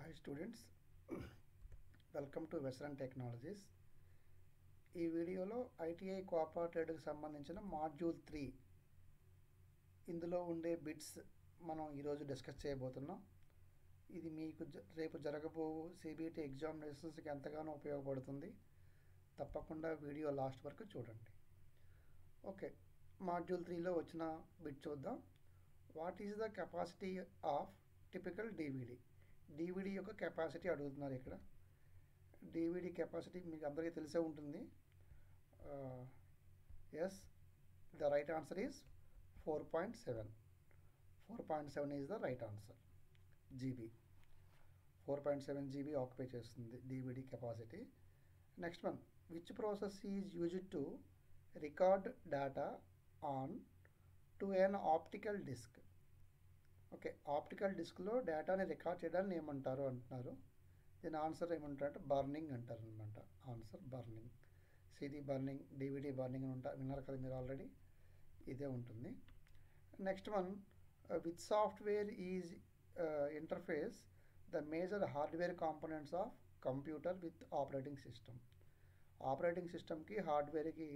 hi students welcome to western technologies ఈ వీడియోలో ITI కోఆపరేటెడ్కి సంబంధించిన మాడ్యూల్ త్రీ ఇందులో ఉండే బిట్స్ మనం ఈరోజు డిస్కస్ చేయబోతున్నాం ఇది మీకు జ- రేపు జరగబో సిబిటి ఎగ్జామినేషన్స్కి ఎంతగానో ఉపయోగపడుతుంది తప్పకుండా వీడియో లాస్ట్ వరకు చూడండి ఓకే మాడ్యూల్ త్రీలో వచ్చిన బిట్ చూద్దాం what is the capacity of typical DVD DVD యొక్క కెపాసిటీ అడుగుతున్నారు ఇక్కడ డివిడి కెపాసిటీ మీకు అందరికీ తెలిసే ఉంటుంది yes the right answer is four point seven four point seven is the right answer GB four point seven GB occupy చేస్తుంది DVD capacity next one which process is used to record data on to an optical disc okay optical డిస్క్లో డేటాని record చేయడాన్ని ఏమంటారు అంటున్నారు దీని answer ఏమంటారంటే burning అంటారు అనమాట answer burning CD burning DVD burning అని ఉంటా విన్నారు కదా మీరు ఆల్రెడీ ఇదే ఉంటుంది next one with software is interface the major hardware components of computer with operating system operating సిస్టమ్కి హార్డ్వేర్కి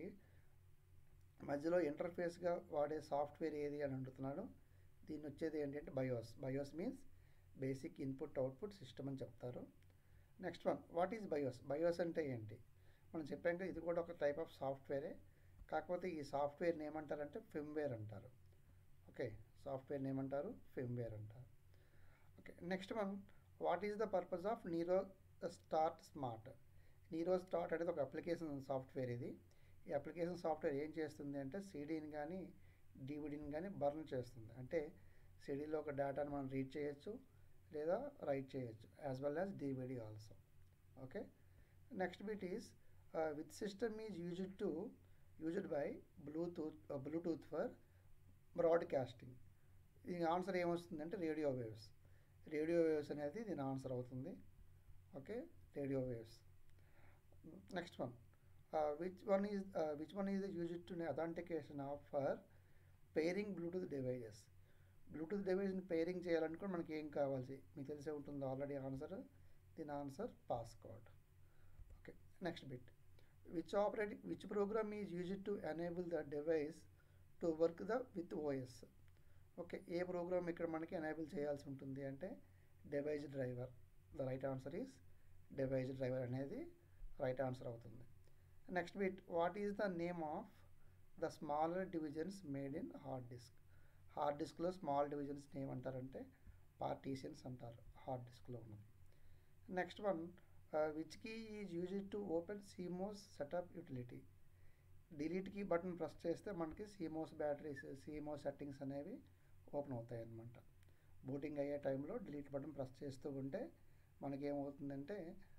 మధ్యలో ఇంటర్ఫేస్గా వాడే సాఫ్ట్వేర్ ఏది అని అడుగుతున్నాడు దీన్ని వచ్చేది ఏంటంటే BIOS BIOS means basic input output system అని చెప్తారు next one what is BIOS BIOS అంటే ఏంటి మనం చెప్పాం కదా ఇది కూడా ఒక టైప్ ఆఫ్ సాఫ్ట్వేరే కాకపోతే ఈ సాఫ్ట్వేర్ని ఏమంటారంటే ఫిమ్వేర్ అంటారు ఓకే సాఫ్ట్వేర్ని ఏమంటారు ఫిమ్వేర్ అంటారు okay next one what is the purpose of Nero start smart Nero start అనేది ఒక అప్లికేషన్ సాఫ్ట్వేర్ ఇది ఈ అప్లికేషన్ సాఫ్ట్వేర్ ఏం చేస్తుంది అంటే సీడీని కానీ డివిడీని కానీ బర్న్ చేస్తుంది అంటే సిడీలో ఒక డేటాను మనం రీడ్ చేయొచ్చు లేదా రైట్ చేయొచ్చు as well as DVD also okay next bit is with system is used to used by Bluetooth Bluetooth for broadcasting దీని ఆన్సర్ ఏమొస్తుందంటే రేడియో వేవ్స్ రేడియో వేవ్స్ అనేది దీని ఆన్సర్ అవుతుంది okay radio waves next one which one is which one is used to authentication of for pairing Bluetooth devices Bluetooth డివైస్ని pairing చేయాలనుకుంటే మనకి ఏం కావాల్సి మీకు తెలిసే ఉంటుంది ఆల్రెడీ ఆన్సర్ దీని answer passcode okay next bit which operating which program is used to enable the device to work the with OS okay a program ఇక్కడ మనకి ఎనేబుల్ చేయాల్సి ఉంటుంది అంటే device driver the right answer is device driver అనేది right answer అవుతుంది next bit what is the name of the smaller divisions made in hard disk hard డిస్క్లో small divisions name అంటారంటే partitions అంటారు హార్డ్ డిస్క్లో ఉన్నది next one which key is used to open CMOS setup utility delete key button press చేస్తే మనకి CMOS batteries CMOS settings అనేవి open అవుతాయి అన్నమాట బూటింగ్ అయ్యే టైంలో డిలీట్ బటన్ ప్రెస్ చేస్తూ ఉంటే మనకి ఏమవుతుందంటే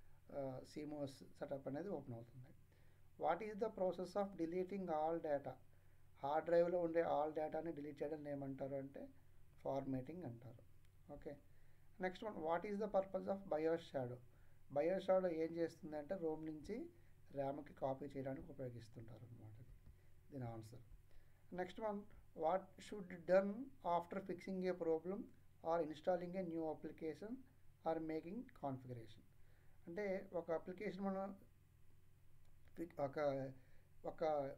సీమోస్ సెటప్ అనేది ఓపెన్ అవుతుంది what is the process of deleting all data hard డ్రైవ్లో ఉండే ఆల్ డేటాని డిలీట్ చేయడం ఏమంటారు అంటే ఫార్మేటింగ్ అంటారు okay next one what is the purpose of BIOS shadow BIOS shadow ఏం చేస్తుంది అంటే రోమ్ నుంచి ర్యామ్కి కాపీ చేయడానికి ఉపయోగిస్తుంటారు అనమాట దీని answer next one what should done after fixing a problem or installing a new application or making configuration అంటే ఒక అప్లికేషన్ మనం ఫిక్- ఒక ఒక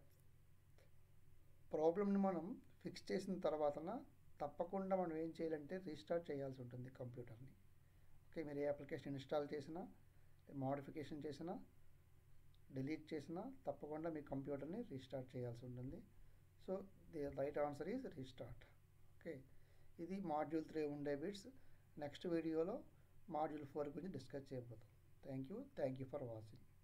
ప్రాబ్లమ్ని మనం ఫిక్స్ చేసిన తర్వాతన తప్పకుండా మనం ఏం చేయాలంటే రీస్టార్ట్ చేయాల్సి ఉంటుంది కంప్యూటర్ని ఓకే మీరు ఏ అప్లికేషన్ ఇన్స్టాల్ చేసినా మోడిఫికేషన్ చేసినా డిలీట్ చేసినా తప్పకుండా మీ కంప్యూటర్ని రీస్టార్ట్ చేయాల్సి ఉంటుంది so the right answer is restart okay ఇది మాడ్యూల్ త్రీ ఉండే బిట్స్ నెక్స్ట్ వీడియోలో మాడ్యూల్ ఫోర్ గురించి డిస్కస్ చేయబోతాం thank you thank you for watching